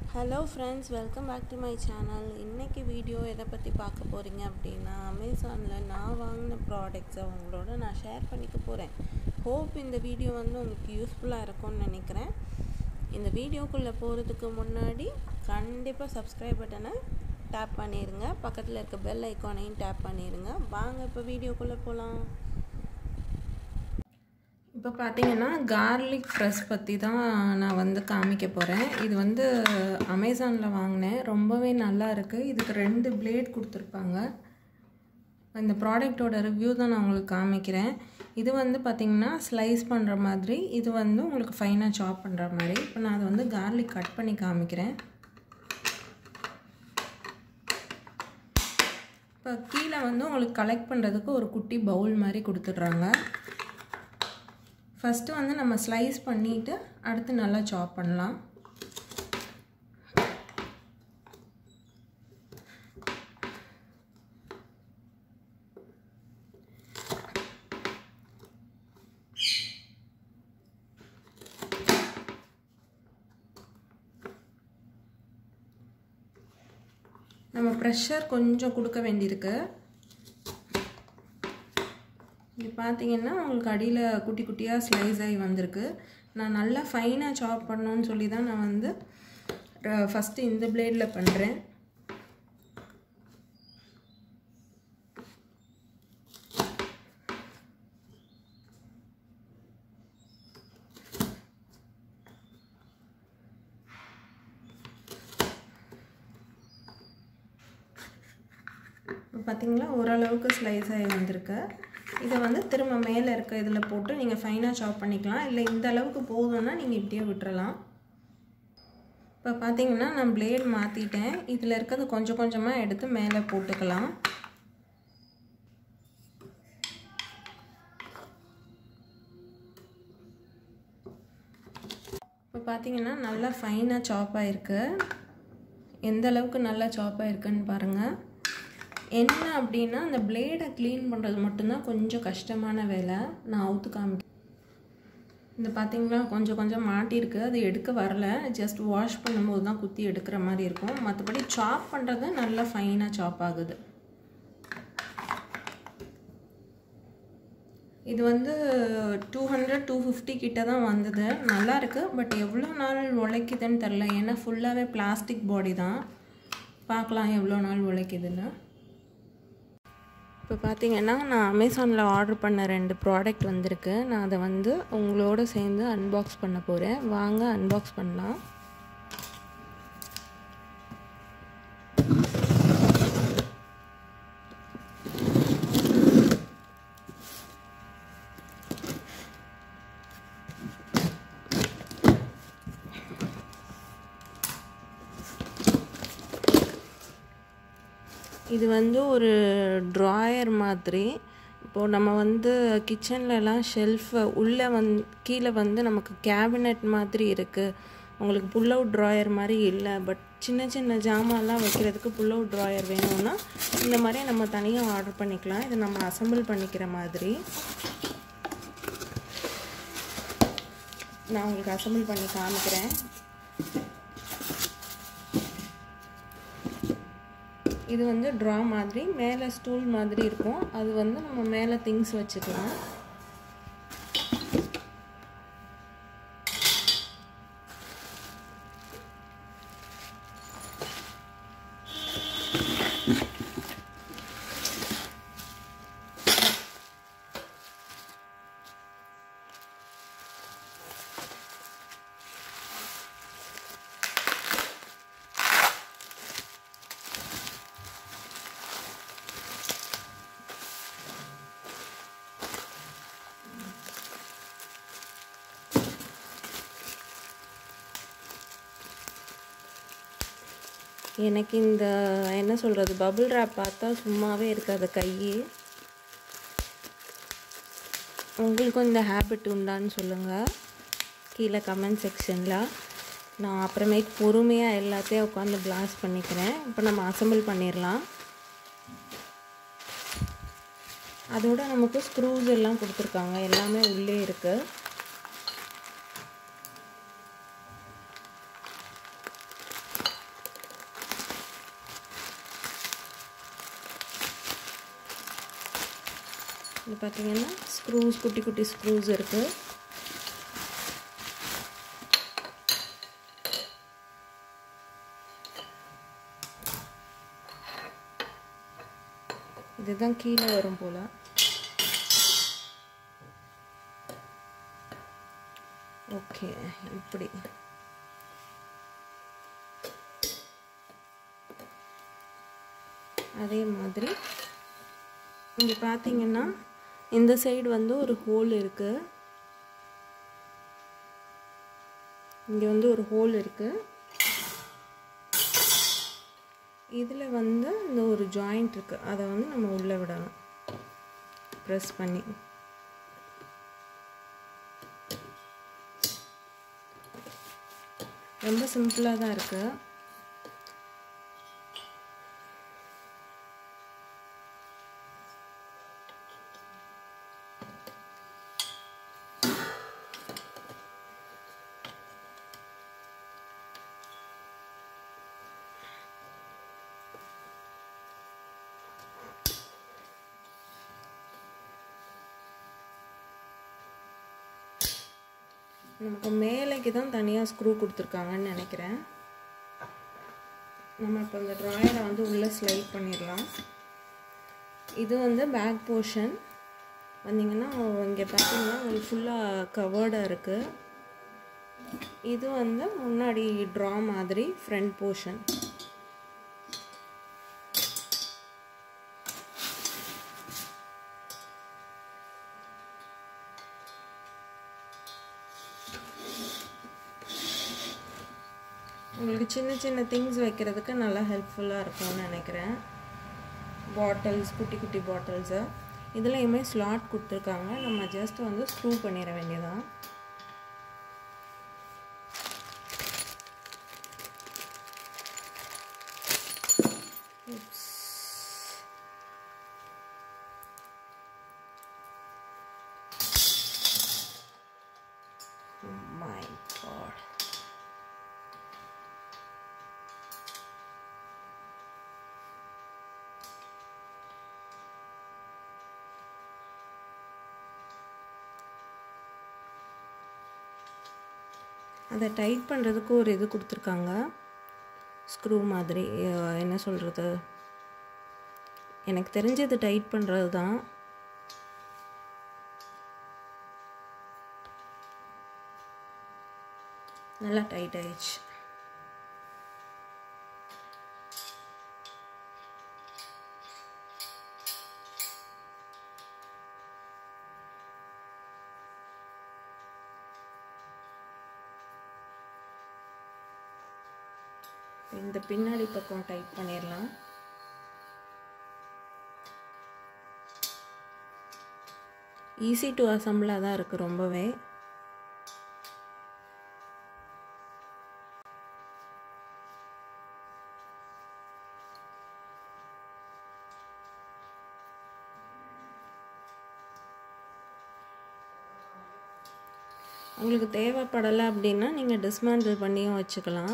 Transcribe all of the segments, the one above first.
hello friends welcome back to my channel இன்றைக்கி video எதை பற்றி பார்க்க போகிறீங்க அப்படின்னா அமேசானில் நான் வாங்கின ப்ராடக்ட்ஸை உங்களோட நான் ஷேர் பண்ணிக்க போகிறேன் ஹோப் இந்த வீடியோ வந்து உங்களுக்கு யூஸ்ஃபுல்லாக இருக்கும்னு நினைக்கிறேன் இந்த வீடியோக்குள்ளே போகிறதுக்கு முன்னாடி கண்டிப்பாக சப்ஸ்கிரைப் பட்டனை டேப் பண்ணிடுங்க பக்கத்தில் இருக்க பெல் ஐக்கானையும் டேப் பண்ணிடுங்க வாங்க இப்போ வீடியோக்குள்ளே போகலாம் இப்போ பார்த்தீங்கன்னா கார்லிக் ப்ரெஸ் பற்றி தான் நான் வந்து காமிக்க போகிறேன் இது வந்து அமேசானில் வாங்கினேன் ரொம்பவே நல்லா இருக்குது இதுக்கு ரெண்டு பிளேட் கொடுத்துருப்பாங்க இந்த ப்ராடக்டோட ரிவ்யூ தான் நான் உங்களுக்கு காமிக்கிறேன் இது வந்து பார்த்திங்கன்னா ஸ்லைஸ் பண்ணுற மாதிரி இது வந்து உங்களுக்கு ஃபைனாக சாப் பண்ணுற மாதிரி இப்போ நான் அதை வந்து கார்லிக் கட் பண்ணி காமிக்கிறேன் இப்போ கீழே வந்து உங்களுக்கு கலெக்ட் பண்ணுறதுக்கு ஒரு குட்டி பவுல் மாதிரி கொடுத்துட்றாங்க ஃபஸ்ட்டு வந்து நம்ம ஸ்லைஸ் பண்ணிவிட்டு அடுத்து நல்லா சாப் பண்ணலாம் நம்ம ப்ரெஷர் கொஞ்சம் கொடுக்க வேண்டியிருக்கு இது பார்த்தீங்கன்னா உங்களுக்கு அடியில் குட்டி குட்டியாக ஸ்லைஸ் ஆகி வந்திருக்கு நான் நல்லா ஃபைனாக சாப் பண்ணணும்னு சொல்லி தான் நான் வந்து ஃபஸ்ட்டு இந்த பிளேடில் பண்ணுறேன் இப்போ பார்த்தீங்களா ஓரளவுக்கு ஸ்லைஸ் ஆகி வந்திருக்கு இதை வந்து திரும்ப மேலே இருக்க இதில் போட்டு நீங்கள் ஃபைனாக சாப் பண்ணிக்கலாம் இல்லை இந்த அளவுக்கு போதும்னா நீங்கள் இப்படியே விட்டுறலாம் இப்போ பார்த்தீங்கன்னா நான் பிளேட் மாற்றிட்டேன் இதில் இருக்கிறது கொஞ்சம் கொஞ்சமாக எடுத்து மேலே போட்டுக்கலாம் இப்போ பார்த்தீங்கன்னா நல்லா ஃபைனாக சாப் ஆகிருக்கு எந்த அளவுக்கு நல்லா சாப் ஆகிருக்குன்னு பாருங்கள் என்ன அப்படின்னா அந்த பிளேடை க்ளீன் பண்ணுறது மட்டும்தான் கொஞ்சம் கஷ்டமான வேலை நான் அவுத்து காமி இந்த பார்த்தீங்களா கொஞ்சம் கொஞ்சம் மாட்டியிருக்கு அது எடுக்க வரல ஜஸ்ட் வாஷ் பண்ணும்போது தான் குத்தி எடுக்கிற மாதிரி இருக்கும் மற்றபடி சாப் பண்ணுறது நல்லா ஃபைனாக சாப் ஆகுது இது வந்து டூ ஹண்ட்ரட் டூ ஃபிஃப்டி கிட்ட தான் வந்தது நல்லா இருக்குது பட் எவ்வளோ நாள் உழைக்குதுன்னு தெரில ஏன்னா ஃபுல்லாகவே பிளாஸ்டிக் பாடி தான் பார்க்கலாம் எவ்வளோ நாள் உழைக்குதுன்னு இப்போ பார்த்தீங்கன்னா நான் அமேசானில் ஆர்டர் பண்ண ரெண்டு ப்ராடக்ட் வந்திருக்கு நான் அதை வந்து உங்களோட சேர்ந்து அன்பாக்ஸ் பண்ண போகிறேன் வாங்க அன்பாக்ஸ் பண்ணலாம் இது வந்து ஒரு ட்ராயர் மாதிரி இப்போது நம்ம வந்து கிச்சன்லலாம் ஷெல்ஃபை உள்ளே வந் கீழே வந்து நமக்கு கேபினெட் மாதிரி இருக்குது உங்களுக்கு புல் அவுட் ட்ராயர் மாதிரி இல்லை பட் சின்ன சின்ன ஜாமான்லாம் வைக்கிறதுக்கு புல் அவுட் ட்ராயர் வேணும்னா இந்த மாதிரி நம்ம தனியாக ஆர்டர் பண்ணிக்கலாம் இது நம்ம அசம்பிள் பண்ணிக்கிற மாதிரி நான் உங்களுக்கு அசம்பிள் பண்ணி காமிக்கிறேன் இது வந்து ட்ரா மாதிரி மேலே ஸ்டூல் மாதிரி இருக்கும் அது வந்து நம்ம மேலே திங்ஸ் வச்சுக்கலாம் எனக்கு இந்த என்ன சொல்கிறது பபுள் ரேப் பார்த்தா சும்மாவே இருக்காது கையே உங்களுக்கும் இந்த ஹேபிட் உண்டான்னு சொல்லுங்கள் கீழே கமெண்ட் செக்ஷனில் நான் அப்புறமேட்டு பொறுமையாக எல்லாத்தையும் உட்காந்து பிளாஸ் பண்ணிக்கிறேன் இப்போ நம்ம அசம்பிள் பண்ணிடலாம் அதோட நமக்கு ஸ்க்ரூஸ் எல்லாம் கொடுத்துருக்காங்க எல்லாமே உள்ளே இருக்குது இது பார்த்தீங்கன்னா ஸ்க்ரூஸ் குட்டி குட்டி ஸ்க்ரூஸ் இருக்குது இதுதான் கீழே வரும் போல் ஓகே இப்படி அதே மாதிரி இங்கே பார்த்தீங்கன்னா இந்த சைடு வந்து ஒரு ஹோல் இருக்குது இங்கே வந்து ஒரு ஹோல் இருக்குது இதில் வந்து இந்த ஒரு ஜாயிண்ட் இருக்குது அதை வந்து நம்ம உள்ளே விடணும் ப்ரெஸ் பண்ணி ரொம்ப சிம்பிளாக தான் இருக்குது நமக்கு மேலேக்கு தான் தனியாக ஸ்க்ரூ கொடுத்துருக்காங்கன்னு நினைக்கிறேன் நம்ம இப்போ இந்த ட்ராயரை வந்து உள்ளே ஸ்லைட் பண்ணிடலாம் இது வந்து பேக் போர்ஷன் வந்தீங்கன்னா இங்கே பார்த்தீங்கன்னா உங்களுக்கு ஃபுல்லாக கவர்டாக இருக்குது இது வந்து முன்னாடி ட்ரா மாதிரி ஃப்ரண்ட் போர்ஷன் உங்களுக்கு சின்ன சின்ன திங்ஸ் வைக்கிறதுக்கு நல்லா ஹெல்ப்ஃபுல்லாக இருக்கும்னு நினைக்கிறேன் பாட்டில்ஸ் குட்டி குட்டி பாட்டில்ஸு இதுலேயுமே ஸ்லாட் கொடுத்துருக்காங்க நம்ம ஜஸ்ட் வந்து ஸ்க்ரூ பண்ணிட வேண்டியதான் my god அதை டைட் பண்ணுறதுக்கு ஒரு இது கொடுத்துருக்காங்க ஸ்க்ரூ மாதிரி அஹ் என்ன சொல்கிறது எனக்கு தெரிஞ்சது டைட் பண்ணுறது தான் நல்லா டைட் ஆயிடுச்சு இந்த பின்னாடி பக்கம் டைட் பண்ணிடலாம் ஈஸி டு அசம்பிளாக தான் இருக்குது ரொம்பவே உங்களுக்கு தேவைப்படலை அப்படின்னா நீங்கள் டிஸ்மேண்டில் பண்ணியும் வச்சுக்கலாம்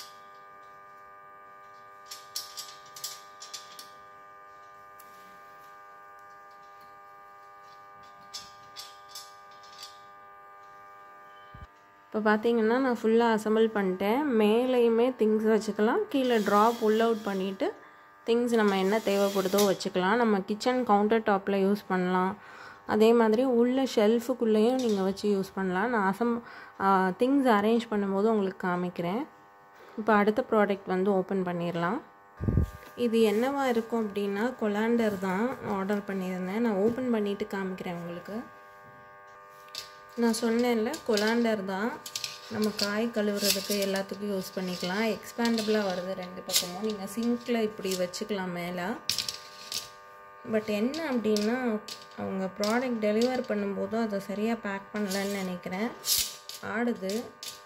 இப்போ பார்த்தீங்கன்னா நான் ஃபுல்லாக அசம்பிள் பண்ணிட்டேன் மேலேயுமே திங்ஸ் வச்சுக்கலாம் கீழே ட்ராப் உள்ள அவுட் பண்ணிவிட்டு திங்ஸ் நம்ம என்ன தேவைப்படுதோ வச்சுக்கலாம் நம்ம கிச்சன் கவுண்டர் டாப்பில் யூஸ் பண்ணலாம் அதே மாதிரி உள்ள ஷெல்ஃபுக்குள்ளேயும் நீங்கள் வச்சு யூஸ் பண்ணலாம் நான் அசம் திங்ஸ் அரேஞ்ச் பண்ணும்போது உங்களுக்கு காமிக்கிறேன் இப்போ அடுத்த ப்ராடக்ட் வந்து ஓப்பன் பண்ணிடலாம் இது என்னவா இருக்கும் அப்படின்னா கொலாண்டர் தான் ஆர்டர் பண்ணியிருந்தேன் நான் ஓப்பன் பண்ணிவிட்டு காமிக்கிறேன் உங்களுக்கு நான் சொன்னேன்ல கொலாண்டர் தான் நம்ம காய் கழுவுறதுக்கு எல்லாத்துக்கும் யூஸ் பண்ணிக்கலாம் எக்ஸ்பேண்டபிளாக வருது ரெண்டு பக்கமும் நீங்கள் சிங்க்கில் இப்படி வச்சுக்கலாம் மேலே பட் என்ன அப்படின்னா அவங்க ப்ராடக்ட் டெலிவர் பண்ணும்போது அதை சரியாக பேக் பண்ணலன்னு நினைக்கிறேன் ஆடுது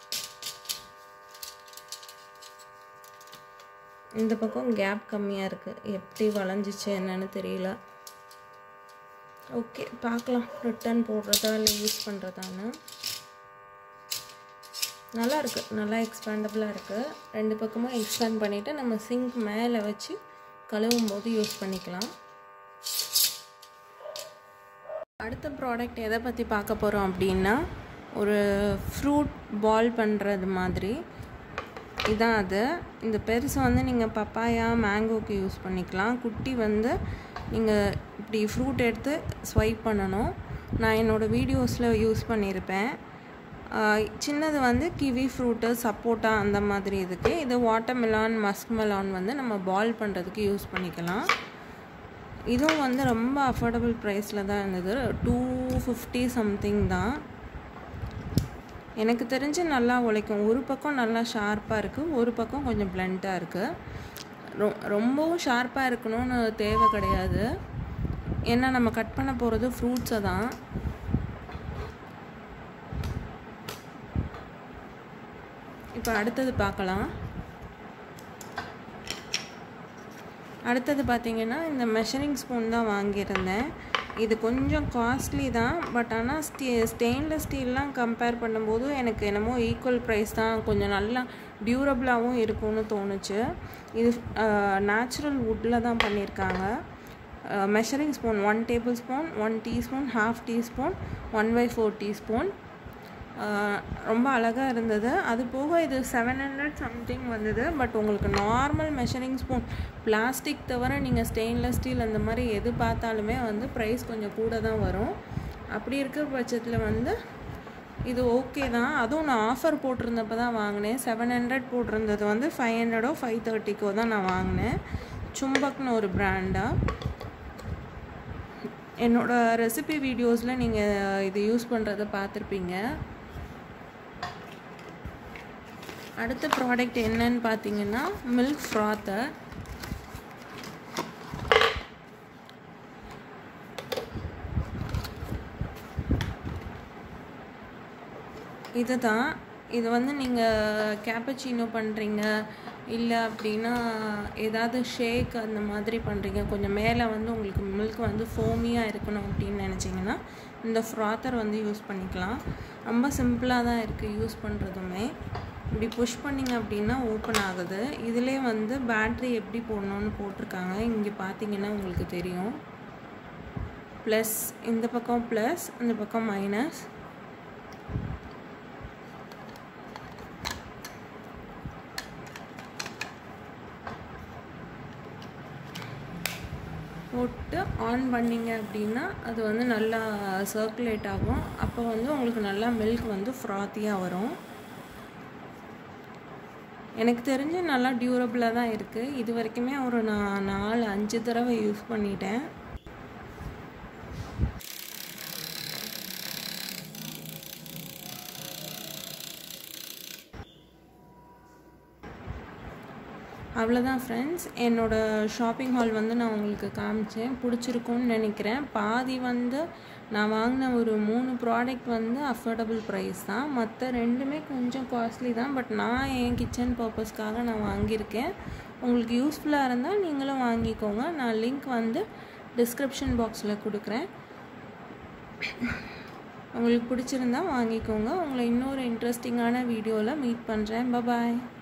இந்த பக்கம் கேப் கம்மியாக இருக்குது எப்படி வளைஞ்சிச்சு என்னன்னு தெரியல ஓகே பார்க்கலாம் ரிட்டர்ன் போடுறதா இல்லை யூஸ் பண்ணுறதான்னு நல்லா இருக்குது நல்லா எக்ஸ்பேண்டபிளாக இருக்குது ரெண்டு பக்கமும் எக்ஸ்பேண்ட் பண்ணிவிட்டு நம்ம சிங்க் மேலே வச்சு கழுவும் போது யூஸ் பண்ணிக்கலாம் அடுத்த ப்ராடக்ட் எதை பற்றி பார்க்க போகிறோம் அப்படின்னா ஒரு ஃப்ரூட் பால் பண்ணுறது மாதிரி இதான் அது இந்த பெருசு வந்து நீங்கள் பப்பாயா மேங்கோக்கு யூஸ் பண்ணிக்கலாம் குட்டி வந்து நீங்கள் இப்படி ஃப்ரூட் எடுத்து ஸ்வைப் பண்ணணும் நான் என்னோடய வீடியோஸில் யூஸ் பண்ணியிருப்பேன் சின்னது வந்து கிவி ஃப்ரூட்டு சப்போட்டா அந்த மாதிரி இதுக்கு இது வாட்டர்மெலான் மஸ்க் மெலான் வந்து நம்ம பால் பண்ணுறதுக்கு யூஸ் பண்ணிக்கலாம் இதுவும் வந்து ரொம்ப அஃபோர்டபுள் ப்ரைஸில் தான் இருந்தது டூ ஃபிஃப்டி சம்திங் தான் எனக்கு தெரிஞ்சு நல்லா உழைக்கும் ஒரு பக்கம் நல்லா ஷார்ப்பாக இருக்குது ஒரு பக்கம் கொஞ்சம் பிளண்ட்டாக இருக்குது ரொ ரொம்பவும் ஷார்ப்பாக இருக்கணும்னு தேவை கிடையாது ஏன்னா நம்ம கட் பண்ண போகிறது ஃப்ரூட்ஸை தான் இப்போ அடுத்தது பார்க்கலாம் அடுத்தது பார்த்திங்கன்னா இந்த மெஷரிங் ஸ்பூன் தான் வாங்கியிருந்தேன் இது கொஞ்சம் காஸ்ட்லி தான் பட் ஆனால் ஸ்டீ ஸ்டெயின்லெஸ் ஸ்டீல்லாம் கம்பேர் பண்ணும்போது எனக்கு என்னமோ ஈக்குவல் ப்ரைஸ் தான் கொஞ்சம் நல்லா டியூரபிளாகவும் இருக்கும்னு தோணுச்சு இது நேச்சுரல் வுட்டில் தான் பண்ணியிருக்காங்க measuring spoon one tablespoon one teaspoon half teaspoon one by four teaspoon ரொம்ப அழகாக இருந்தது அது போக இது செவன் ஹண்ட்ரட் சம்திங் வந்தது பட் உங்களுக்கு நார்மல் மெஷரிங் ஸ்பூன் பிளாஸ்டிக் தவிர நீங்கள் ஸ்டெயின்லெஸ் ஸ்டீல் அந்த மாதிரி எது பார்த்தாலுமே வந்து ப்ரைஸ் கொஞ்சம் கூட தான் வரும் அப்படி இருக்கிற பட்சத்தில் வந்து இது ஓகே தான் அதுவும் நான் ஆஃபர் போட்டிருந்தப்போ தான் வாங்கினேன் செவன் ஹண்ட்ரட் போட்டிருந்தது வந்து ஃபைவ் ஹண்ட்ரடோ ஃபைவ் தேர்ட்டிக்கோ தான் நான் வாங்கினேன் சும்பக்னு ஒரு ப்ராண்டாக என்னோடய ரெசிபி வீடியோஸில் நீங்கள் இது யூஸ் பண்ணுறத பார்த்துருப்பீங்க அடுத்த ப்ராடக்ட் என்னன்னு பார்த்தீங்கன்னா மில்க் ஃப்ராத்தர் இது தான் இது வந்து நீங்கள் கேப்பச்சினோ பண்ணுறீங்க இல்லை அப்படின்னா ஏதாவது ஷேக் அந்த மாதிரி பண்ணுறீங்க கொஞ்சம் மேலே வந்து உங்களுக்கு மில்க் வந்து ஃபோமியாக இருக்கணும் அப்படின்னு நினச்சிங்கன்னா இந்த ஃப்ராத்தர் வந்து யூஸ் பண்ணிக்கலாம் ரொம்ப சிம்பிளாக தான் இருக்குது யூஸ் பண்ணுறதுமே இப்படி புஷ் பண்ணிங்க அப்படின்னா ஓப்பன் ஆகுது இதிலே வந்து பேட்ரி எப்படி போடணும்னு போட்டிருக்காங்க இங்கே பார்த்தீங்கன்னா உங்களுக்கு தெரியும் ப்ளஸ் இந்த பக்கம் ப்ளஸ் இந்த பக்கம் மைனஸ் போட்டு ஆன் பண்ணிங்க அப்படின்னா அது வந்து நல்லா சர்க்குலேட் ஆகும் அப்போ வந்து உங்களுக்கு நல்லா மில்க் வந்து ஃப்ராத்தியாக வரும் எனக்கு தெரிஞ்சு நல்லா டியூரபிளாக தான் இருக்குது இது வரைக்குமே ஒரு நான் நாலு அஞ்சு தடவை யூஸ் பண்ணிட்டேன் அவ்வளோதான் ஃப்ரெண்ட்ஸ் என்னோடய ஷாப்பிங் ஹால் வந்து நான் உங்களுக்கு காமிச்சேன் பிடிச்சிருக்கும்னு நினைக்கிறேன் பாதி வந்து நான் வாங்கின ஒரு மூணு ப்ராடக்ட் வந்து அஃபோர்டபுள் ப்ரைஸ் தான் மற்ற ரெண்டுமே கொஞ்சம் காஸ்ட்லி தான் பட் நான் என் கிச்சன் பர்பஸ்க்காக நான் வாங்கியிருக்கேன் உங்களுக்கு யூஸ்ஃபுல்லாக இருந்தால் நீங்களும் வாங்கிக்கோங்க நான் லிங்க் வந்து டிஸ்கிரிப்ஷன் பாக்ஸில் கொடுக்குறேன் உங்களுக்கு பிடிச்சிருந்தா வாங்கிக்கோங்க உங்களை இன்னொரு இன்ட்ரெஸ்டிங்கான வீடியோவில் மீட் பண்ணுறேன் பபாய்